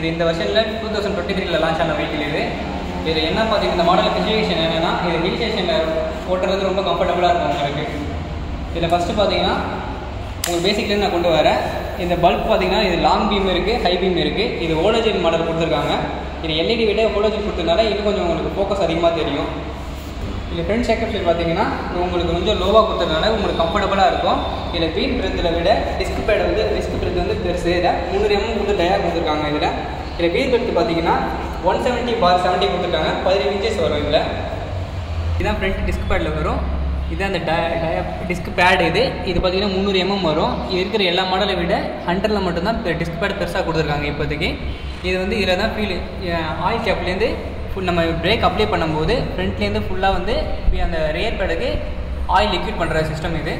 இது இந்த வருஷத்தில் டூ தௌசண்ட் டுவெண்ட்டி த்ரீல லான்ச் ஆன வெஹிக்கிள் இது இது என்ன பார்த்தீங்கன்னா இந்த மாடல் ஸ்பெசிஃபிகேஷன் என்னென்னா இது ஹில் ஸ்டேஷனில் ஓட்டுறது ரொம்ப கம்ஃபர்டபுளாக இருக்கும் உங்களுக்கு இதில் ஃபஸ்ட்டு பார்த்தீங்கன்னா உங்களுக்கு பேசிக்லேருந்து நான் கொண்டு வரேன் இந்த பல்ப் பார்த்தீங்கன்னா இது லாங் பீம் இருக்குது ஹை பீம் இருக்குது இது ஓலோஜின் மாடல் கொடுத்துருக்காங்க இது எல்இடி விட ஓலோஜின் கொடுத்ததுனால இன்னும் கொஞ்சம் உங்களுக்கு ஃபோக்கஸ் அதிகமாக தெரியும் இதில் ஃப்ரண்ட் செக்கப்ஷன் பார்த்தீங்கன்னா உங்களுக்கு கொஞ்சம் லோவாக கொடுத்ததுனால உங்களுக்கு கம்ஃபர்டபுளாக இருக்கும் இதில் வீல் பிரத்தில் விட டிஸ்க் பேட் வந்து டிஸ்க் பிரத் வந்து பெருசு இதில் முந்நூறு எம்எம் வந்து டயா கொடுத்துருக்காங்க இதில் இதில் வீல் பிரத் பார்த்தீங்கன்னா ஒன் செவன்ட்டி பார் செவன்ட்டி கொடுத்துருக்காங்க பதினேழு இன்ச்சஸ் வரும் இதில் இதுதான் ஃப்ரண்ட் டிஸ்க் பேடில் வரும் இது அந்த டய டிஸ்க் பேட் இது இது பார்த்தீங்கன்னா முந்நூறு எம்எம் வரும் இது இருக்கிற எல்லா மாடலை விட ஹண்ட்ரடில் மட்டும்தான் டிஸ்க் பேட் பெருசாக கொடுத்துருக்காங்க இப்போதைக்கு இது வந்து இதில் தான் ஃபீல் ஆயில் கேப்லேருந்து ஃபுல் நம்ம பிரேக் அப்ளை பண்ணும்போது ஃப்ரண்ட்லேருந்து ஃபுல்லாக வந்து இப்படி அந்த ரியர் பேடுக்கு ஆயில் லிக்விட் பண்ணுற சிஸ்டம் இது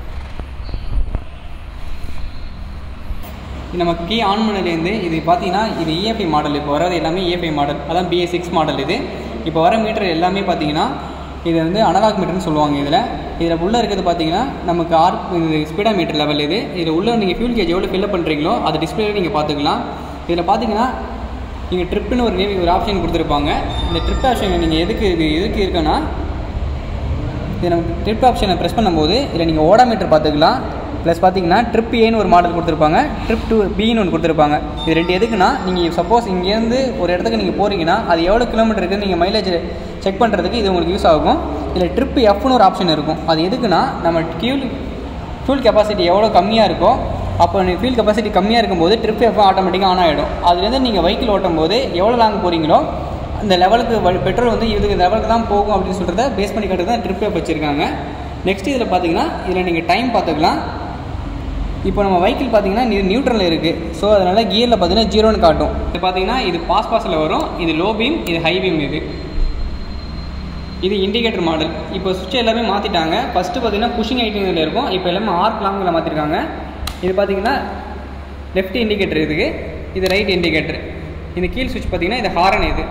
இது நம்ம கீ ஆன் பண்ணலேருந்து இது பார்த்தீங்கன்னா இது இஎஃப்ஐ மாடல் இப்போ வர்றது எல்லாமே இஎஃப்ஐ மாடல் அதான் பிஎஸ் சிக்ஸ் மாடல் இது இப்போ வர மீட்டர் எல்லாமே பார்த்தீங்கன்னா இது வந்து அனலாக் மீட்டர்னு சொல்லுவாங்க இதில் இதில் உள்ளே இருக்கிறது பார்த்தீங்கன்னா நமக்கு ஆர் இது ஸ்பீடா மீட்டர் லெவல் இது இதில் உள்ள நீங்கள் ஃபியூல் கேஜ் எவ்வளோ ஃபில்அப் பண்ணுறீங்களோ அது டிஸ்பிளேல நீங்கள் பார்த்துக்கலாம் இதில் பார்த்தீங்கன்னா நீங்கள் ட்ரிப்புன்னு ஒரு நேவி ஒரு ஆப்ஷன் கொடுத்துருப்பாங்க இந்த ட்ரிப் ஆப்ஷன் நீங்கள் எதுக்கு இது எதுக்கு இருக்குன்னா இது நம்ம ட்ரிப் ஆப்ஷனை ப்ரெஸ் பண்ணும்போது இதில் நீங்கள் ஓடாமீட்டர் பார்த்துக்கலாம் ப்ளஸ் பார்த்தீங்கன்னா ட்ரிப் ஏன்னு ஒரு மாடல் கொடுத்துருப்பாங்க ட்ரிப் டூ பின்னு ஒன்று கொடுத்துருப்பாங்க இது ரெண்டு எதுக்குன்னா நீங்கள் சப்போஸ் இங்கேருந்து ஒரு இடத்துக்கு நீங்கள் போகிறீங்கன்னா அது எவ்வளோ கிலோமீட்டர் இருக்குன்னு நீங்கள் மைலேஜ் செக் பண்ணுறதுக்கு இது உங்களுக்கு யூஸ் ஆகும் இதில் ட்ரிப் எஃப்னு ஒரு ஆப்ஷன் இருக்கும் அது எதுக்குன்னா நம்ம ஃபியூல் ஃபியூல் கெப்பாசிட்டி எவ்வளோ கம்மியாக இருக்கோ அப்போ நீங்கள் ஃபியூல் கெப்பாசிட்டி கம்மியாக இருக்கும்போது ட்ரிப் எஃப் ஆட்டோமேட்டிக்காக ஆன் ஆகிடும் அதுலேருந்து நீங்கள் வெஹிக்கிள் ஓட்டும் போது எவ்வளோ லாங் போகிறீங்களோ அந்த லெவலுக்கு பெட்ரோல் வந்து இதுக்கு லெவலுக்கு தான் போகும் அப்படின்னு சொல்கிறத பேஸ் பண்ணி கட்டுறது தான் ட்ரிப் எஃப் வச்சுருக்காங்க நெக்ஸ்ட் இதில் பார்த்தீங்கன்னா இதில் நீங்கள் டைம் பார்த்துக்கலாம் இப்போ நம்ம வெஹிக்கிள் பார்த்தீங்கன்னா இது நியூட்ரலில் இருக்குது ஸோ அதனால் கியரில் பார்த்தீங்கன்னா ஜீரோன்னு காட்டும் இது பார்த்தீங்கன்னா இது பாஸ் பாஸில் வரும் இது லோ பீம் இது ஹை பீம் இது இது இண்டிகேட்டர் மாடல் இப்போ சுவிட்ச் எல்லாமே மாற்றிட்டாங்க ஃபஸ்ட்டு பார்த்தீங்கன்னா புஷிங் ஐட்டம் இதில் இருக்கும் இப்போ எல்லாமே ஆர்க் லாங்கில் மாற்றிருக்காங்க இது பார்த்தீங்கன்னா லெஃப்ட் இண்டிகேட்டர் இதுக்கு இது ரைட் இண்டிகேட்டர் இந்த கீழ் சுவிட்ச் பார்த்தீங்கன்னா இது ஹாரன் இது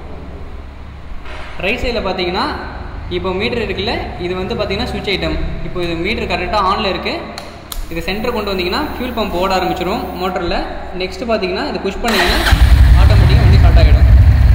ரைட் சைடில் பார்த்தீங்கன்னா இப்போ மீட்டர் இருக்குல்ல இது வந்து பார்த்தீங்கன்னா சுவிட்ச் ஐட்டம் இப்போ இது மீட்டர் கரெக்டாக ஆனில் இருக்குது இது சென்டர் கொண்டு வந்தீங்கன்னா ஃபியூல் பம்ப் ஓட ஆரம்பிச்சிடும் மோட்டரில் நெக்ஸ்ட்டு பார்த்தீங்கன்னா இது புஷ் பண்ணிங்கன்னா ஆட்டோமேட்டிக்காக வந்து ஸ்டார்ட் ஆகிடும்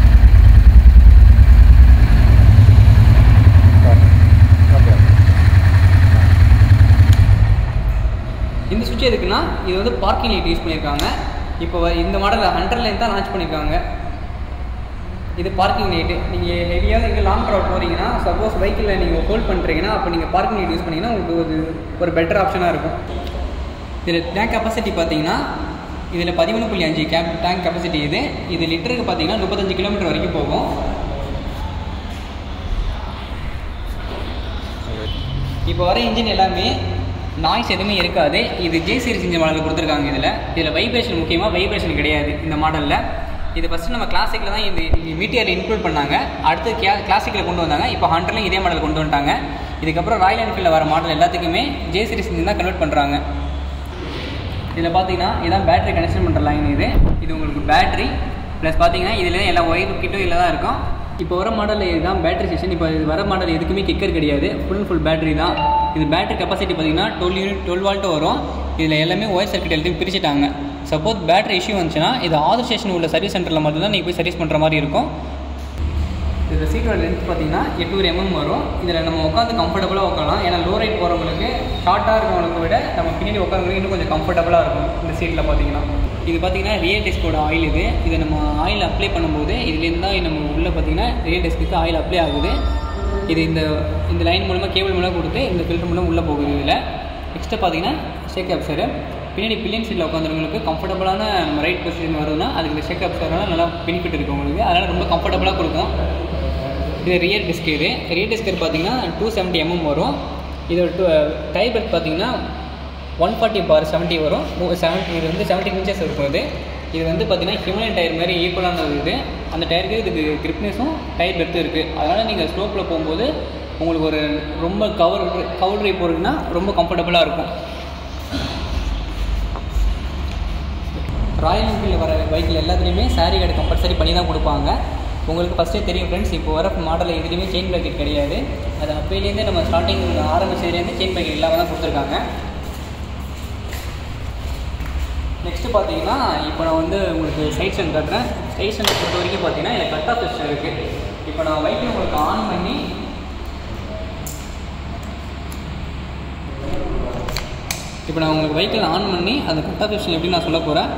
இந்த சுவிட்ச் எதுக்குன்னா இது வந்து பார்க்கிங் லைட் யூஸ் பண்ணியிருக்காங்க இப்போ வ- இந்த மாடலில் ஹண்ட்ரட்லேருந்து தான் லான்ச் பண்ணியிருக்காங்க இது பார்க்கிங் லைட்டு நீங்கள் ஹெவியாக இங்கே லாங் ட்ராவல் போகிறீங்கன்னா சப்போஸ் பைக்கில் நீங்கள் ஹோல்ட் பண்ணுறீங்கன்னா அப்போ நீங்கள் பார்க்கிங் லைட் யூஸ் பண்ணிங்கன்னா உங்களுக்கு ஒரு ஒரு பெட்டர் ஆப்ஷனாக இருக்கும் இதில் டேங்க் கெப்பாசிட்டி பார்த்தீங்கன்னா இதில் பதிமூணு புள்ளி அஞ்சு கேப் டேங்க் கெப்பாசிட்டி இது இது லிட்டருக்கு பார்த்தீங்கன்னா முப்பத்தஞ்சு கிலோமீட்டர் வரைக்கும் போகும் இப்போ வர இன்ஜின் எல்லாமே நாய்ஸ் எதுவுமே இருக்காது இது ஜே சீரிஸ் இன்ஜின் மாடல் கொடுத்துருக்காங்க இதில் இதில் வைப்ரேஷன் முக்கியமாக வைப்ரேஷன் கிடையாது இந்த மாடலில் இது ஃபஸ்ட்டு நம்ம கிளாசிக்கில் தான் இந்த மீட்டியரில் இன்க்ளூட் பண்ணாங்க அடுத்து கிளா கிளாசிக்கில் கொண்டு வந்தாங்க இப்போ ஹண்ட்ரட்லையும் இதே மாடல் கொண்டு வந்துட்டாங்க இதுக்கப்புறம் ராயல் என்ஃபீல்டில் வர மாடல் எல்லாத்துக்குமே ஜே சீரிஸ் இன்ஜின் தான் கன்வெர்ட் பண்ணுறாங்க இதில் பார்த்தீங்கன்னா இதான் பேட்டரி கனெக்ஷன் பண்ணுற லைன் இது இது உங்களுக்கு பேட்டரி ப்ளஸ் பார்த்தீங்கன்னா இதில் எல்லா ஒயர் கிட்டும் இதில் தான் இருக்கும் இப்போ வர மாடலில் இதுதான் பேட்டரி செஷன் இப்போ இது வர மாடல் எதுக்குமே கிக்கர் கிடையாது ஃபுல் ஃபுல் பேட்டரி தான் இது பேட்டரி கெப்பாசிட்டி பார்த்தீங்கன்னா டுவெல் யூனிட் டுவெல் வால்ட்டு வரும் இதில் எல்லாமே ஒயர் சர்க்கிட் எல்லாத்தையும் பிரிச்சுட்டாங்க சப்போஸ் பேட்டரி இஷ்யூ வந்துச்சுன்னா இது ஆதர் ஸ்டேஷன் உள்ள சர்வீஸ் சென்டரில் மட்டும்தான் நீங்கள் போய் சர்வீஸ் பண்ணுற மாதிரி இருக்கும் இதில் சீட்டோட லென்த் பார்த்தீங்கன்னா எட்நூறு எம்எம் வரும் இதில் நம்ம உட்காந்து கம்ஃபர்டபுளாக உட்காரலாம் ஏன்னா லோ ரைட் போகிறவங்களுக்கு ஷார்ட்டாக இருக்கிறவங்களுக்கு விட நம்ம பின்னாடி உட்காரவங்களுக்கு இன்னும் கொஞ்சம் கம்ஃபர்டபுளாக இருக்கும் இந்த சீட்டில் பார்த்தீங்கன்னா இது பார்த்தீங்கன்னா ரியல் டெஸ்கோட ஆயில் இது இதை நம்ம ஆயில் அப்ளை பண்ணும்போது இதுலேருந்து தான் நம்ம உள்ளே பார்த்தீங்கன்னா ரியல் டெஸ்க்கு ஆயில் அப்ளை ஆகுது இது இந்த இந்த லைன் மூலமாக கேபிள் மூலமாக கொடுத்து இந்த ஃபில்டர் மூலம் உள்ளே போகுது இதில் நெக்ஸ்ட்டு பார்த்தீங்கன்னா ஷேக் அப்சரு பின்னாடி பில்லியன் சீட்டில் உட்காந்துருவங்களுக்கு கம்ஃபர்டபுளான நம்ம ரைட் பொசிஷன் வருதுன்னா அதுக்கு இந்த ஷேக் அப்சர்னால நல்லா பெனிஃபிட் இருக்குது உங்களுக்கு அதனால் ரொம்ப கம்ஃபர்டபுளாக கொடுக்கும் இது ரியர் டிஸ்க் இது ரியர் டிஸ்க் பார்த்தீங்கன்னா டூ செவன்ட்டி எம்எம் வரும் இதோட டூ டை பெல்ட் பார்த்தீங்கன்னா ஒன் ஃபார்ட்டி பார் செவன்ட்டி வரும் செவன்ட்டி இது வந்து செவன்ட்டி இன்ச்சஸ் இருக்கும் இது இது வந்து பார்த்தீங்கன்னா ஹிமலயன் டயர் மாதிரி ஈக்குவலானது இது அந்த டயருக்கு இதுக்கு கிரிப்னஸும் டயர் பெர்த்தும் இருக்குது அதனால் நீங்கள் ஸ்லோப்பில் போகும்போது உங்களுக்கு ஒரு ரொம்ப கவர் கவர் ட்ரைவ் போகிறீங்கன்னா ரொம்ப கம்ஃபர்டபுளாக இருக்கும் ராயல் என்ஃபீல்டில் வர பைக்கில் எல்லாத்துலேயுமே சாரி கார்டு கம்பல்சரி பண்ணி தான் கொடுப்பாங்க உங்களுக்கு ஃபஸ்ட்டே தெரியும் ஃப்ரெண்ட்ஸ் இப்போ வர மாடலில் எதுலேயுமே செயின் ப்ராக்கெட் கிடையாது அது அப்போலேருந்தே நம்ம ஸ்டார்டிங் ஆரம்பிச்சதுலேருந்து செயின் ப்ராக்கெட் இல்லாமல் தான் கொடுத்துருக்காங்க நெக்ஸ்ட்டு பார்த்தீங்கன்னா இப்போ நான் வந்து உங்களுக்கு சைட் ஸ்டாண்ட் காட்டுறேன் சைட் ஸ்டாண்டை பொறுத்த வரைக்கும் பார்த்தீங்கன்னா இதில் கட் ஆஃப் சிஸ்டம் இருக்குது இப்போ நான் வைக்கை உங்களுக்கு ஆன் பண்ணி இப்போ நான் உங்களுக்கு வெஹிக்கிள் ஆன் பண்ணி அந்த கட் ஆஃப் சிஸ்டம் எப்படி நான் சொல்ல போகிறேன்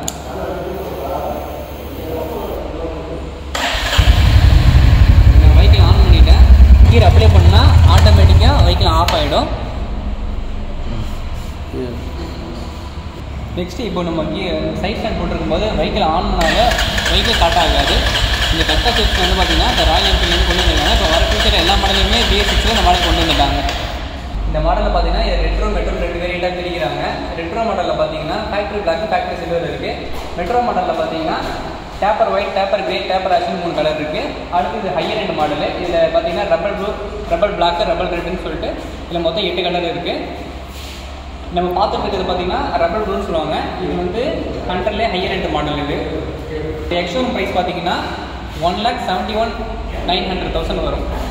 நான் வெஹிக்கிள் ஆன் பண்ணிட்டேன் கீர் அப்ளை பண்ணால் ஆட்டோமேட்டிக்காக வெஹிக்கிள் ஆஃப் ஆகிடும் நெக்ஸ்ட்டு இப்போ நம்ம கீ சைட் ஸ்டாண்ட் போட்டிருக்கும் போது வெஹிக்கிள் ஆன் பண்ணாலும் வெஹிக்கிள் ஸ்டார்ட் ஆகாது இந்த கட்டா சிப்ஸ் வந்து பார்த்தீங்கன்னா இப்போ ராயல் என்ஃபீல்டு கொண்டு வந்திருக்காங்க இப்போ வர ஃபியூச்சர் எல்லா மாடலுமே பிஎஸ் சிக்ஸில் இந்த மாடல் கொண்டு வந்துட்டாங்க இந்த மாடலில் பார்த்தீங்கன்னா இது ரெட்ரோ மெட்ரோ ரெண்டு வேரியண்ட்டாக பிரிக்கிறாங்க ரெட்ரோ மாடலில் பார்த்தீங்கன்னா ஃபேக்ட்ரி பிளாக் ஃபேக்ட்ரி சில்வர் இருக்குது மெட்ரோ மாடலில் பார்த்தீங்கன்னா dapper white dapper grey dapper ஆஷன் மூணு கலர் இருக்குது அடுத்து இது ஹையர் ரெண்டு மாடலு இதில் பார்த்தீங்கன்னா ரப்பல் ப்ளூ ரப்பல் பிளாக் ரப்பல் ரெட்டுன்னு சொல்லிட்டு இதில் மொத்தம் எட்டு கலர் இருக்குது நம்ம பார்த்துட்டு இருக்கிறது பார்த்தீங்கன்னா ரப்பர் ப்ளூன்னு சொல்லுவாங்க இது வந்து ஹண்ட்ரட்லேயே ஹையர் ரெண்டு மாடல் இது எக்ஸ்ஷோரூம் ப்ரைஸ் பார்த்தீங்கன்னா one lakh seventy one nine hundred thousand வரும்